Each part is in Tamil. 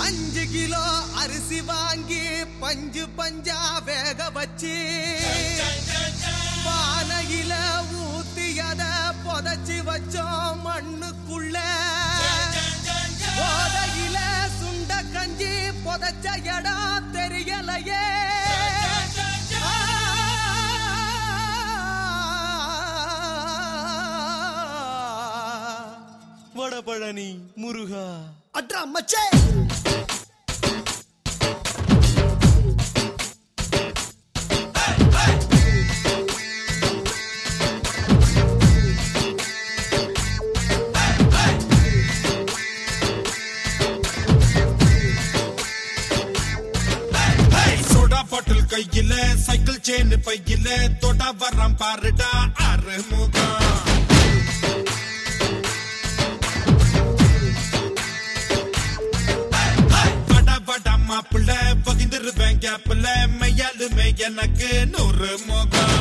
அஞ்சு கிலோ அரிசி வாங்கி பஞ்சு பஞ்சா வேக வச்சு பானையில ஊத்தியத புதைச்சி வச்சோம் மண்ணுக்குள்ள போதையில சுண்ட கஞ்சி புதைச்ச இடம் தெரியலையே வடபழனி முருகா அட்ரா மச்சே சோடா பாட்டில் கையில சைக்கிள் செயின் பையில தொட்டா வர்றான் பாருடா ஆறு முகம் படா படா மாப்பிள்ள பகிர்ந்துருவேன் கேப்ல மையாலுமே எனக்கு நூறு முகம்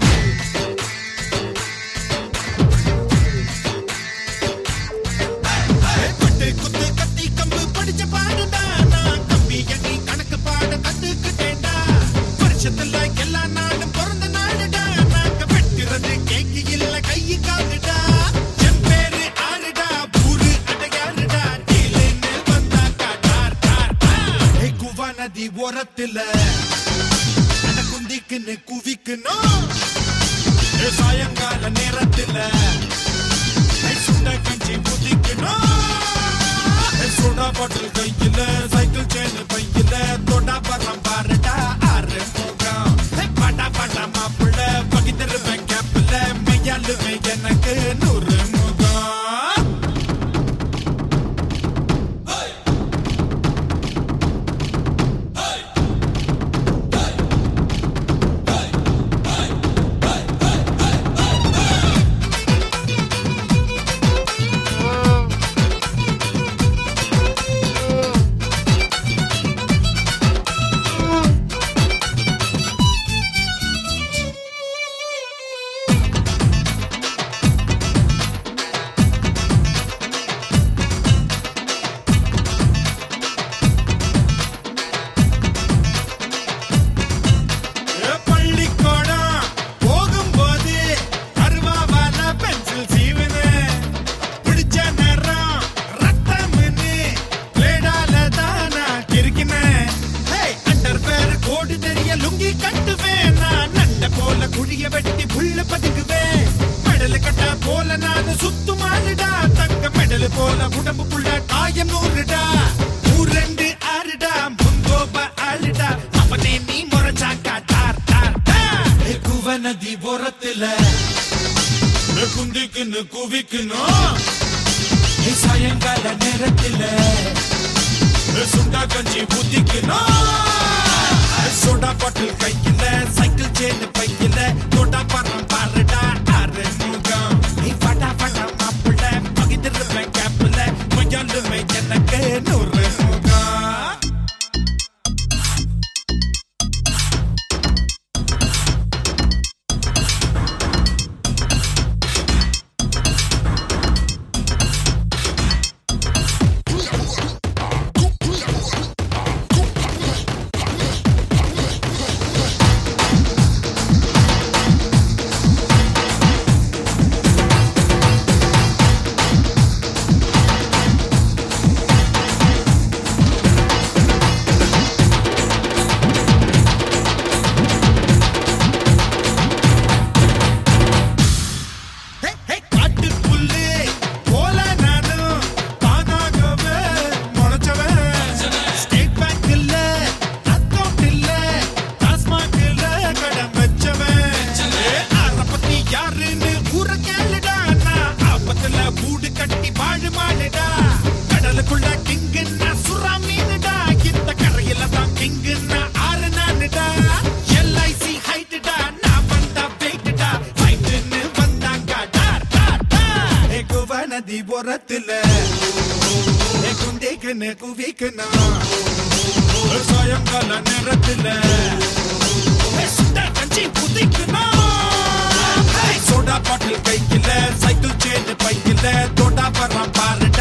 பட்டு குத்து கத்தி கம்பு படிச்ச பாடுடா நான் கம்பி எண்ணி கணக்கு பாட கத்துக்கிட்டேன்டா வருஷத்துல எல்லா நாளும் பிறந்த நாளுடா நாங்க வெட்டுறது கேக்கு இல்ல கையு காலுடா என் பேரு ஆறுடா ஊரு அடையாறுடா டீலுன்னு வந்தாக்கா டார் டார் டார். ஏய் குவா நதி ஓரத்துல அட குந்திக்குன்னு குவிக்கணும் ஏய் சாயங்கால நேரத்துல ஏய் சுண்ட கஞ்சி குதிக்கணும் ஏய் சோடா பாட்டில் கையில சைக்கிள் செயின் பையில தொண்டா பரம் பாருடா ஆறு முகம் ஏய் படா படா மாப்பிள்ள பகிர்ந்துருவேன் கேப்பில் மையாலுமே எனக்கு நூறு முகம் பள்ளிக்கூடம் போகும்போது அருவாவால பென்சில் சீவுனு பிடிச்ச நேரம் ரத்தம்னு பிளேடால தானா கிறுக்கினேன் அண்டர் பேர் கோடு தெரிய லுங்கி கட்டுவேன் நான் நண்ட போல குழிய வெட்டி புள்ள பதுக்குவேன் மெடல் கட்ட போல நான் சுத்துமானுடா தங்க மெடல் போல உடம்பு புள்ள காயம் நூறுடா ஊரெண்டு ஆறுடா முங்கோப ஆளுடா அவனே நீ முறைச்சாக்கா டார் டார் டார் ஏ குவ நதி ஓரத்துல ஏ குந்திக்குன்னு குவிக்கணும் ஏ சாயங்கால நேரத்துல ஏ சுண்டா கஞ்சி ஊத்திக்கணும் ஏ சோடா பாட்டில் கையில சைக்கிள் செயின் பையில தோட்டா பரம் பாருடா ஆறு முகம் நீ படா படா மாப்பிள்ள பகிர்ந்துருவேன் கேப்பில் மையாலுமே எனக்கு நூறு முகம் ஹே, ஹே, காட்டுப்புல்லு போல நானும் தானாகவே முளைச்சவன். ஸ்டேட் பேங்க்ல account இல்ல, டாஸ்மாக்ல கடன் வச்சவன். ஏ, ஆளை பத்தி யாருன்னு ஊரை கேளுடா. நான் ஆபத்துல கூடு கட்டி வாழு மாடுடா. கடலுக்குள்ள கிங்குன்னா சுறா மீனுடா. இந்த கரையில தான் கிங்குன்னா ஆறு நானுடா. LIC ஹைட்டுடா, நான் வந்தா வெயிட்டுடா. ஃபைட்டுன்னு வந்தாங்க டார், டார், டார். ஏ குவா நதி ஓரத்துல ஏ குந்திக்குன்னு குவிக்கணும் ஏ சாயங்கால நேரத்துல ஏ சுண்டா கஞ்சி குதிக்கணும் ஏய், சோடா பாட்டில் கையில சைக்கிள் செயின் பையில தோட்டா வர்றான் பாருடா